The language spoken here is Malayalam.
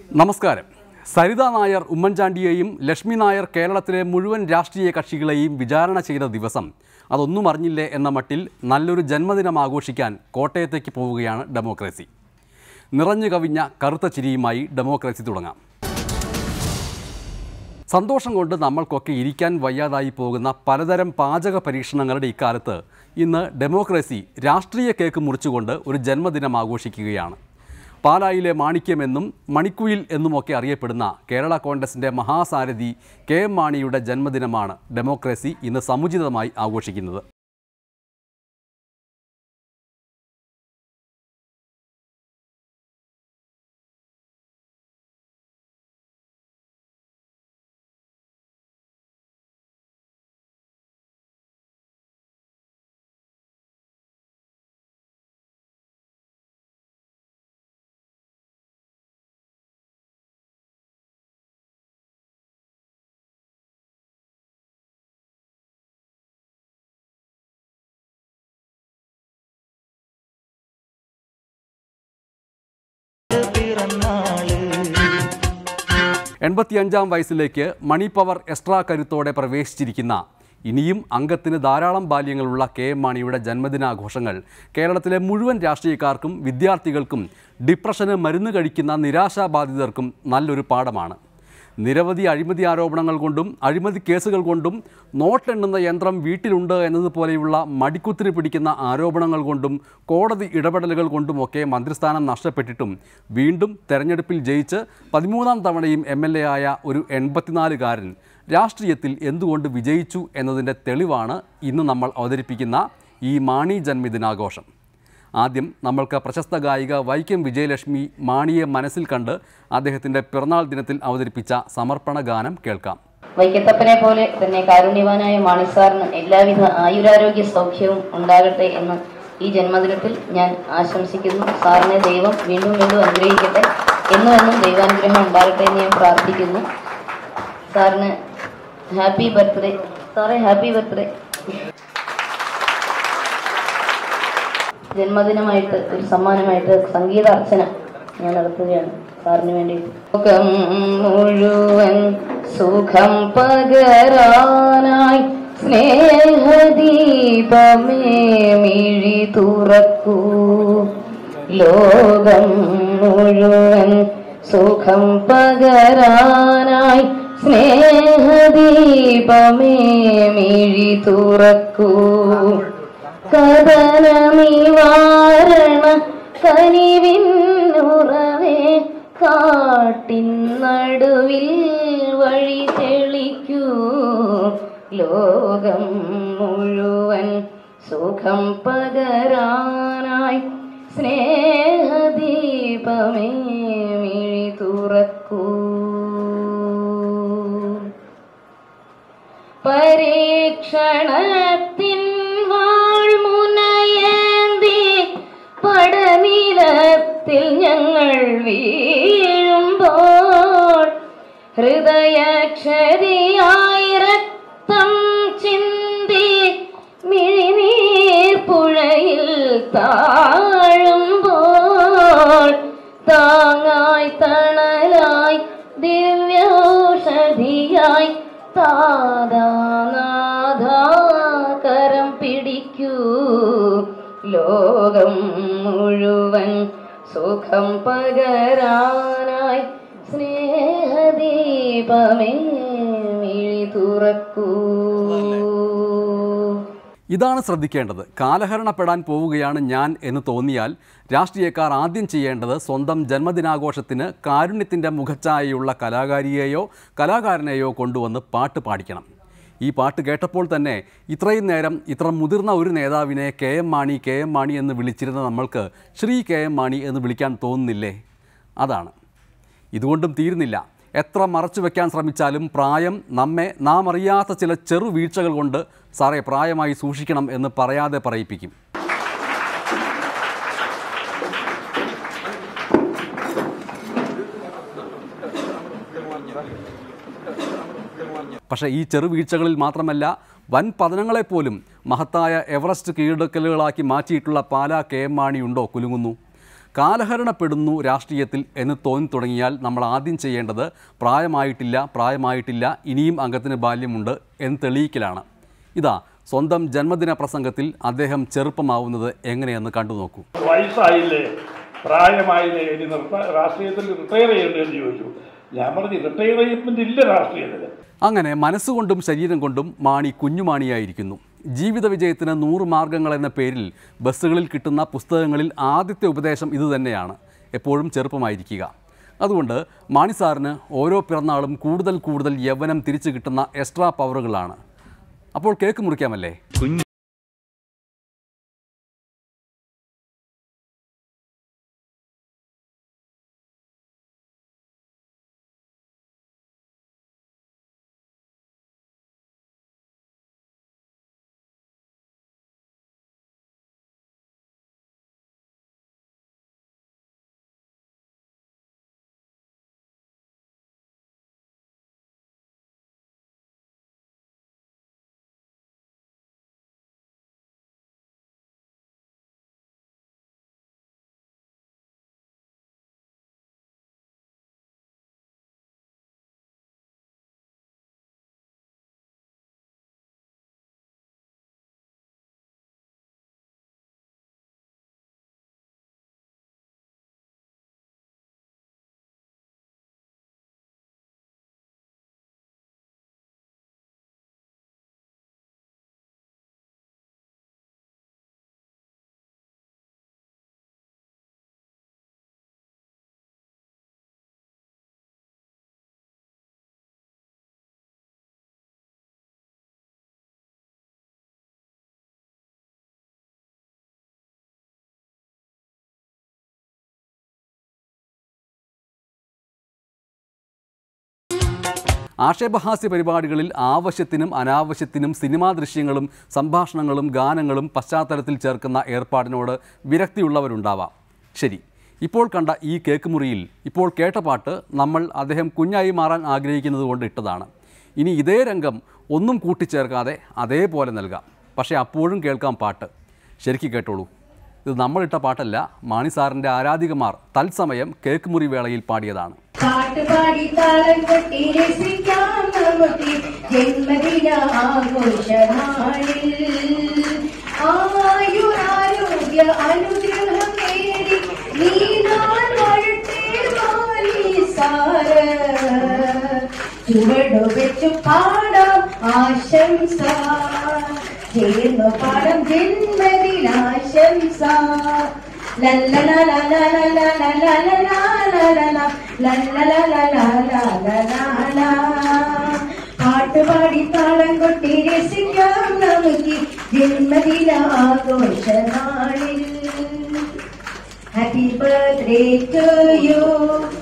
നമസ്കാരം സരിത നായർ ഉമ്മൻചാണ്ടിയെയും ലക്ഷ്മി നായർ കേരളത്തിലെ മുഴുവൻ രാഷ്ട്രീയ കക്ഷികളെയും വിചാരണ ചെയ്ത ദിവസം അതൊന്നും അറിഞ്ഞില്ലേ എന്ന മട്ടിൽ നല്ലൊരു ജന്മദിനം ആഘോഷിക്കാൻ കോട്ടയത്തേക്ക് പോവുകയാണ് ഡെമോക്രസി നിറഞ്ഞു കവിഞ്ഞ കറുത്ത ചിരിയുമായി ഡെമോക്രസി തുടങ്ങാം സന്തോഷം കൊണ്ട് നമ്മൾക്കൊക്കെ ഇരിക്കാൻ വയ്യാതായി പോകുന്ന പലതരം പാചക പരീക്ഷണങ്ങളുടെ ഇക്കാലത്ത് ഇന്ന് ഡെമോക്രസി രാഷ്ട്രീയ കേക്ക് മുറിച്ചുകൊണ്ട് ഒരു ജന്മദിനം ആഘോഷിക്കുകയാണ് പാലായിലെ മാണിക്യമെന്നും മണിക്കുയിൽ എന്നുമൊക്കെ അറിയപ്പെടുന്ന കേരള കോൺഗ്രസിൻ്റെ മഹാസാരഥി കെ എം മാണിയുടെ ജന്മദിനമാണ് ഡെമോക്രസി ഇന്ന് സമുചിതമായി ആഘോഷിക്കുന്നത് എൺപത്തിയഞ്ചാം വയസ്സിലേക്ക് മണി പവർ എക്സ്ട്രാ കരുത്തോടെ പ്രവേശിച്ചിരിക്കുന്ന ഇനിയും അംഗത്തിന് ധാരാളം ബാല്യങ്ങളുള്ള കെ എം മാണിയുടെ ജന്മദിനാഘോഷങ്ങൾ കേരളത്തിലെ മുഴുവൻ രാഷ്ട്രീയക്കാർക്കും വിദ്യാർത്ഥികൾക്കും ഡിപ്രഷന് മരുന്ന് കഴിക്കുന്ന നിരാശാബാധിതർക്കും നല്ലൊരു പാഠമാണ് നിരവധി അഴിമതി ആരോപണങ്ങൾ കൊണ്ടും അഴിമതി കേസുകൾ കൊണ്ടും നോട്ടെണ്ണുന്ന യന്ത്രം വീട്ടിലുണ്ട് എന്നതുപോലെയുള്ള മടിക്കുത്തിരി പിടിക്കുന്ന ആരോപണങ്ങൾ കൊണ്ടും കോടതി ഇടപെടലുകൾ കൊണ്ടുമൊക്കെ മന്ത്രിസ്ഥാനം നഷ്ടപ്പെട്ടിട്ടും വീണ്ടും തെരഞ്ഞെടുപ്പിൽ ജയിച്ച് പതിമൂന്നാം തവണയും എം എൽ എ ആയ ഒരു എൺപത്തിനാലുകാരൻ രാഷ്ട്രീയത്തിൽ എന്തുകൊണ്ട് വിജയിച്ചു എന്നതിൻ്റെ തെളിവാണ് ഇന്ന് നമ്മൾ അവതരിപ്പിക്കുന്ന ഈ മാണി ജന്മദിനാഘോഷം ആദ്യം നമ്മൾക്ക് പ്രശസ്ത ഗായിക വൈക്കം വിജയലക്ഷ്മി മാണിയെ മനസ്സിൽ കണ്ട് അദ്ദേഹത്തിൻ്റെ പിറന്നാൾ ദിനത്തിൽ അവതരിപ്പിച്ച സമർപ്പണ ഗാനം കേൾക്കാം വൈക്കത്തപ്പനെ പോലെ തന്നെ കാരുണ്യവാനായ മാണിസാറിന് എല്ലാവിധ ആയുരാരോഗ്യ സൗഖ്യവും ഉണ്ടാകട്ടെ എന്ന് ഈ ജന്മദിനത്തിൽ ഞാൻ ആശംസിക്കുന്നു സാറിനെ ദൈവം വീണ്ടും വീണ്ടും അനുഗ്രഹിക്കട്ടെ എന്നും എന്നും ദൈവാനുഗ്രഹം ഉണ്ടാകട്ടെ എന്ന് ഞാൻ പ്രാർത്ഥിക്കുന്നു സാറിന് ഹാപ്പി ബർത്ത്ഡേ സാറേ ഹാപ്പി ബർത്ത്ഡേ ജന്മദിനമായിട്ട് ഒരു സമ്മാനമായിട്ട് സംഗീത അർച്ചന ഞാൻ നടത്തുകയാണ് സാറിന് വേണ്ടി ലോകം മുഴുവൻ സുഖം പകരാനായി സ്നേഹദീപമേ മിഴി തുറക്കൂ ലോകം മുഴുവൻ സുഖം പകരാനായി സ്നേഹദീപമേ മിഴി തുറക്കൂ കഥന നിവാരണ കനിവിന്നുറവേ കാട്ടിൻ നടുവിൽ വഴി തെളിക്കൂ ലോകം മുഴുവൻ സുഖം പകരാനായി സ്നേഹദീപമേ മിഴി തുറക്കൂ പരീക്ഷണത്തിൻ വാൾമുനയേന്തി പടനിലത്തിൽ ഞങ്ങൾ വീഴുമ്പോൾ ഹൃദയക്ഷരിയായി രക്തം ചിന്തി മിഴിനീർ പുഴയിൽ താഴുമ്പോൾ താങ്ങായി തണലായി ദിവ്യൗഷധിയായി താതാനാഥാകരം പിടിക്കൂ ലോകം മുഴുവൻ സുഖം പകരാനായി സ്നേഹദീപമേ മിഴി തുറക്കൂ ഇതാണ് ശ്രദ്ധിക്കേണ്ടത് കാലഹരണപ്പെടാൻ പോവുകയാണ് ഞാൻ എന്ന് തോന്നിയാൽ രാഷ്ട്രീയക്കാർ ആദ്യം ചെയ്യേണ്ടത് സ്വന്തം ജന്മദിനാഘോഷത്തിന് കാരുണ്യത്തിൻ്റെ മുഖച്ഛായയുള്ള കലാകാരിയെയോ കലാകാരനെയോ കൊണ്ടുവന്ന് പാട്ട് പാടിക്കണം ഈ പാട്ട് കേട്ടപ്പോൾ തന്നെ ഇത്രയും നേരം ഇത്ര മുതിർന്ന ഒരു നേതാവിനെ കെ എം മാണി കെ എം മാണി എന്ന് വിളിച്ചിരുന്ന നമ്മൾക്ക് ശ്രീ കെ എം മാണി എന്ന് വിളിക്കാൻ തോന്നുന്നില്ലേ അതാണ് ഇതുകൊണ്ടും തീരുന്നില്ല എത്ര മറച്ചു വെക്കാൻ ശ്രമിച്ചാലും പ്രായം നമ്മെ നാം അറിയാത്ത ചില ചെറു വീഴ്ചകൾ കൊണ്ട് സാറേ പ്രായമായി സൂക്ഷിക്കണം എന്ന് പറയാതെ പറയിപ്പിക്കും പക്ഷേ ഈ ചെറു വീഴ്ചകളിൽ മാത്രമല്ല വൻ പതനങ്ങളെപ്പോലും മഹത്തായ എവറസ്റ്റ് കീഴടക്കലുകളാക്കി മാറ്റിയിട്ടുള്ള പാലാ കെ എം മാണി ഉണ്ടോ കുലുങ്ങുന്നു കാലഹരണപ്പെടുന്നു രാഷ്ട്രീയത്തിൽ എന്ന് തോന്നി തുടങ്ങിയാൽ നമ്മൾ ആദ്യം ചെയ്യേണ്ടത് പ്രായമായിട്ടില്ല പ്രായമായിട്ടില്ല ഇനിയും അംഗത്തിന് ബാല്യമുണ്ട് എന്ന് തെളിയിക്കലാണ് ഇതാ സ്വന്തം ജന്മദിന പ്രസംഗത്തിൽ അദ്ദേഹം ചെറുപ്പമാവുന്നത് എങ്ങനെയെന്ന് കണ്ടു നോക്കൂ വയസ്സായില്ലേ പ്രായമായില്ലേ ഇനി നിർത്ത രാഷ്ട്രീയത്തിൽ റിട്ടയർ ചെയ്യേണ്ടത് എന്ന് ചോദിച്ചു ഞാൻ പറഞ്ഞു റിട്ടയർമെന്റ് ഇല്ല രാഷ്ട്രീയത്തിൽ അങ്ങനെ മനസ്സുകൊണ്ടും ശരീരം കൊണ്ടും മാണി കുഞ്ഞുമാണിയായിരിക്കുന്നു ജീവിത വിജയത്തിന് നൂറ് മാർഗങ്ങൾ എന്ന പേരിൽ ബസ്സുകളിൽ കിട്ടുന്ന പുസ്തകങ്ങളിൽ ആദ്യത്തെ ഉപദേശം ഇതുതന്നെയാണ് എപ്പോഴും ചെറുപ്പമായിരിക്കുക അതുകൊണ്ട് മാണി സാറിന് ഓരോ പിറന്നാളും കൂടുതൽ കൂടുതൽ യൗവനം തിരിച്ചു കിട്ടുന്ന എക്സ്ട്രാ പവറുകളാണ് അപ്പോൾ കേക്ക് മുറിക്കാമല്ലേ ആക്ഷേപഹാസ്യ പരിപാടികളിൽ ആവശ്യത്തിനും അനാവശ്യത്തിനും സിനിമാ ദൃശ്യങ്ങളും സംഭാഷണങ്ങളും ഗാനങ്ങളും പശ്ചാത്തലത്തിൽ ചേർക്കുന്ന ഏർപ്പാടിനോട് വിരക്തിയുള്ളവരുണ്ടാവാം ശരി ഇപ്പോൾ കണ്ട ഈ കേക്ക് മുറിയിൽ ഇപ്പോൾ കേട്ട പാട്ട് നമ്മൾ അദ്ദേഹം കുഞ്ഞായി മാറാൻ ആഗ്രഹിക്കുന്നത് കൊണ്ട് ഇട്ടതാണ് ഇനി ഇതേ രംഗം ഒന്നും കൂട്ടിച്ചേർക്കാതെ അതേപോലെ നൽകാം പക്ഷേ അപ്പോഴും കേൾക്കാം പാട്ട് ശരിക്കും കേട്ടോളൂ ഇത് നമ്മളിട്ട പാട്ടല്ല മാണി സാറിൻ്റെ ആരാധികമാർ തത്സമയം കേക്ക് മുറി വേളയിൽ പാടിയതാണ് പാട്ടുപാടി താളം കൊട്ടി രസിക്കാം നമുക്ക് ജന്മദിന ആഘോഷനാളിൽ ആയുരാരോഗ്യ അനുഗ്രഹം നേടി നീ നാൾ വാഴട്ടെ മാനീസാര ചുവടു വെച്ചു പാടാം ആശംസ ചേർന്നു പാടാം ജന്മദിനാശംസ പാട്ടുപാടി താളം കൊട്ടി രസിക്കാം നമുക്ക് ജന്മദിന ആഘോഷനാളിൽ ഹാപ്പി ബർത്ത്ഡേ ടു യു